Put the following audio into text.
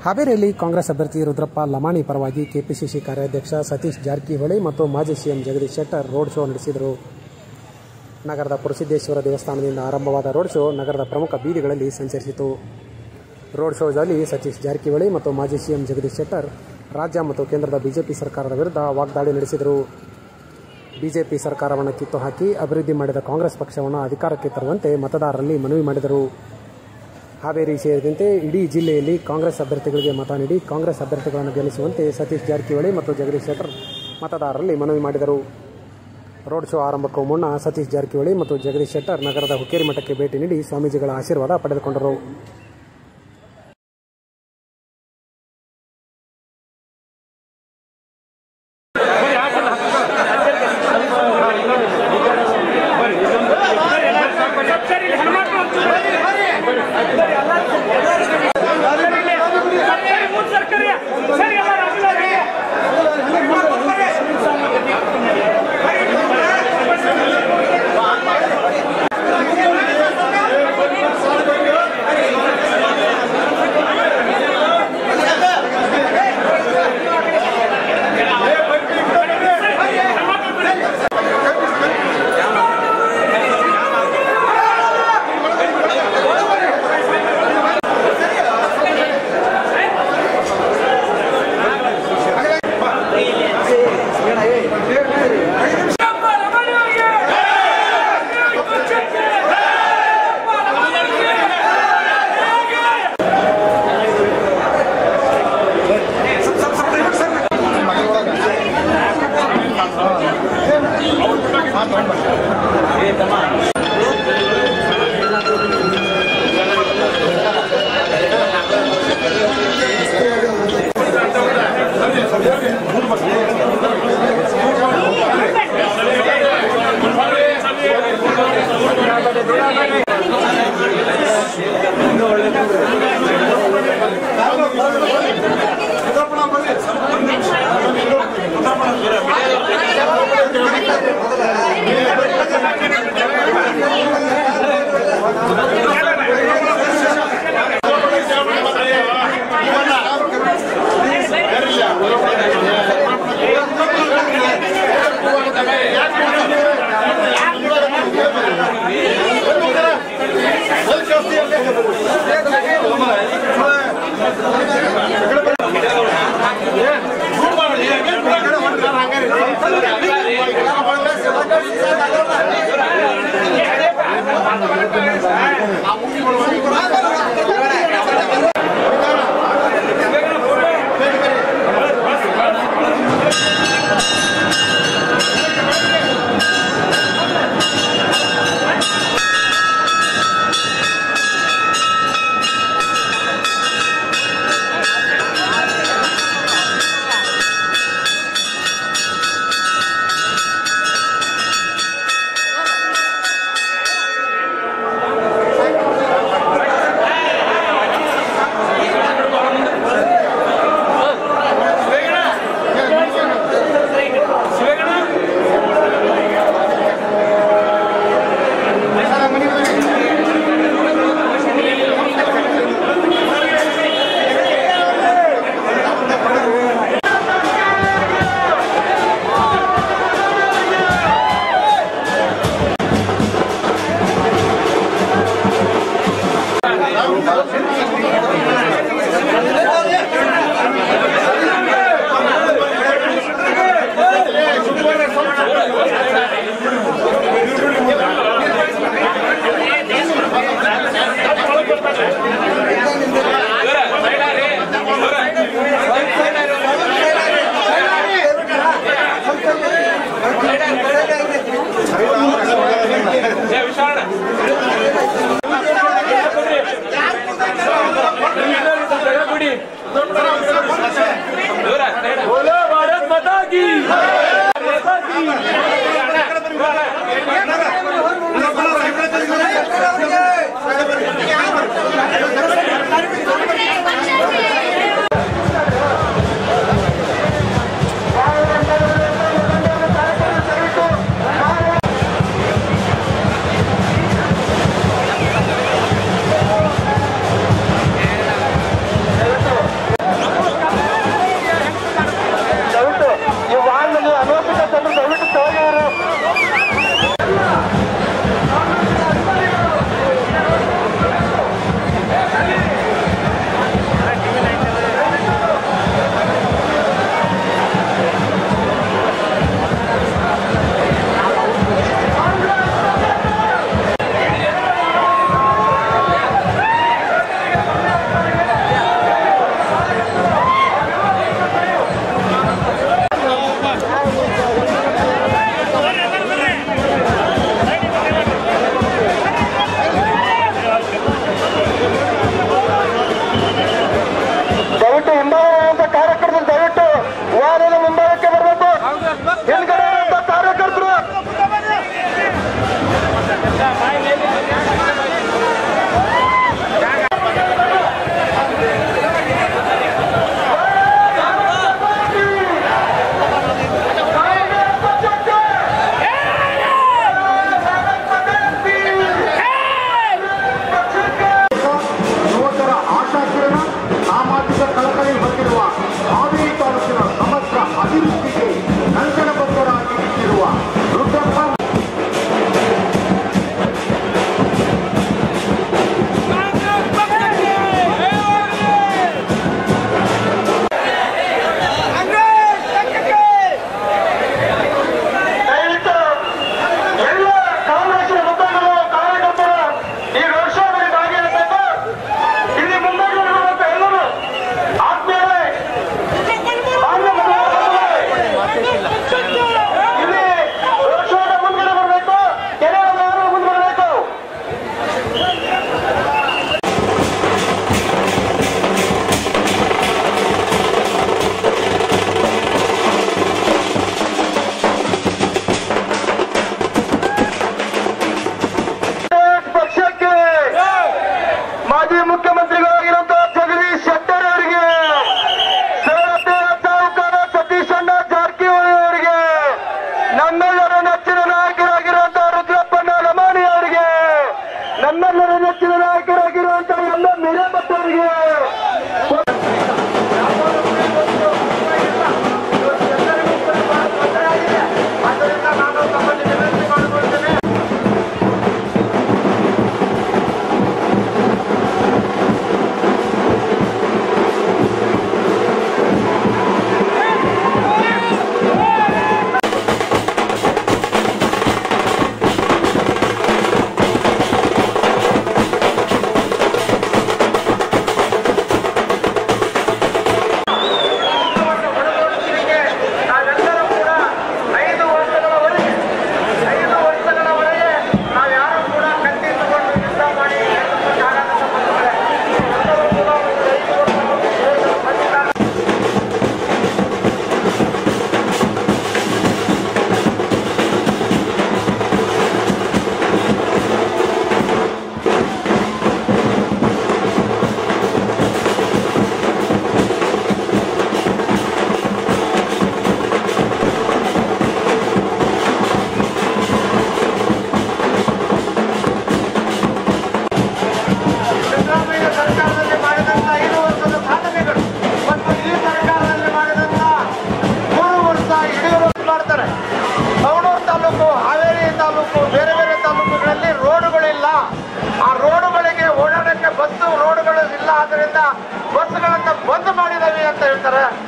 ಹಾವೇರಿಯಲ್ಲಿ ಕಾಂಗ್ರೆಸ್ ಅಭ್ಯರ್ಥಿ ರುದ್ರಪ್ಪ ಲಮಾಣಿ ಪರವಾಗಿ ಕೆಪಿಸಿಸಿ ಕಾರ್ಯಾಧ್ಯಕ್ಷ ಸತೀಶ್ ಜಾರಕಿಹೊಳಿ ಮತ್ತು ಮಾಜಿ CM Jagadish Shettar road show ನಡೆಸಿದರು ನಗರದ ಪುರಸಿದ್ದೇಶ್ವರ ದೇವಸ್ಥಾನದಿಂದ ಆರಂಭವಾದ ರೋಡ್ ಶೋ ನಗರದ ಪ್ರಮುಖ ಬೀದಿಗಳಲ್ಲಿ ಸಂಚರಿಸಿತು ರೋಡ್ ಶೋದಲ್ಲಿ ಸತೀಶ್ ಜಾರಕಿಹೊಳಿ ಮತ್ತು ಮಾಜಿ ಸಿಎಂ ಜಗದೀಶ್ ಶೆಟ್ಟರ್ ರಾಜ್ಯ ಮತ್ತು ಕೇಂದ್ರದ ಬಿಜೆಪಿ ಸರ್ಕಾರದ ವಿರುದ್ಧ ವಾಗ್ದಾಳಿ ನಡೆಸಿದರು ಬಿಜೆಪಿ ಸರ್ಕಾರವನ್ನು ಕಿತ್ತು ಹಾಕಿ ಅಭಿವೃದ್ಧಿ ಮಾಡಿದ ಕಾಂಗ್ರೆಸ್ ಪಕ್ಷವನ್ನು ಅಧಿಕಾರಕ್ಕೆ ತರುವಂತೆ ಮತದಾರರಲ್ಲಿ ಮನವಿ ಮಾಡಿದರು ಹಾವೇರಿ ಸೇರಿದಂತೆ ಇಡೀ ಜಿಲ್ಲೆಯಲ್ಲಿ ಕಾಂಗ್ರೆಸ್ ಅಭ್ಯರ್ಥಿಗಳಿಗೆ ಮತ ನೀಡಿ ಕಾಂಗ್ರೆಸ್ ಅಭ್ಯರ್ಥಿಗಳನ್ನು ಗೆಲ್ಲಿಸುವಂತೆ ಸತೀಶ್ ಜಾರಕಿಹೊಳಿ ಮತ್ತು ಜಗದೀಶ್ ಶೆಟ್ಟರ್ ಮತದಾರರಲ್ಲಿ ಮನವಿ ಮಾಡಿದರು ರೋಡ್ ಶೋ ಆರಂಭಕ್ಕೂ ಮುನ್ನ ಸತೀಶ್ ಜಾರಕಿಹೊಳಿ ಮತ್ತು ಜಗದೀಶ್ ಶೆಟ್ಟರ್ ನಗರದ ಹುಕ್ಕೇರಿ ಮಠಕ್ಕೆ ಭೇಟಿ ನೀಡಿ ಸ್ವಾಮೀಜಿಗಳ ಆಶೀರ್ವಾದ ಪಡೆದುಕೊಂಡರು बोलो भारत माता की माता की ¡Vamos! ಬಂದ್ ಮಾಡಿದವಿ ಅಂತ ಹೇಳ್ತಾರೆ